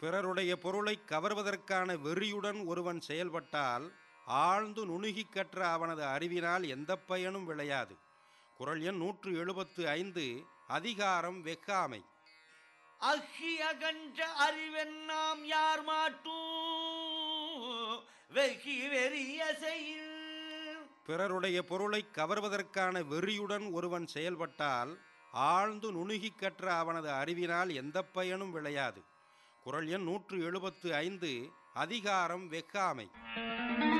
பிறருடைய பொருளை கவர்வதற்கான வெறியுடன் ஒருவன் செயல்பட்டால் ஆழ்ந்து நுணுகிக் கற்ற அவனது அறிவினால் எந்த பயனும் விளையாது குரல் எண் நூற்று எழுபத்து ஐந்து அதிகாரம் வெக்காமை அகி அகன்ற அறிவென்னாம் யார் மாட்டும் வெகி வெறிய செய்யில் பிறருடைய பொருளை கவர்வதற்கான வெறியுடன் ஒருவன் செயல்பட்டால் ஆழ்ந்து நுணுகிக் கற்ற அவனது அறிவினால் எந்த பயனும் விளையாது குரல் எண் நூற்று எழுபத்து ஐந்து அதிகாரம் வெக்காமை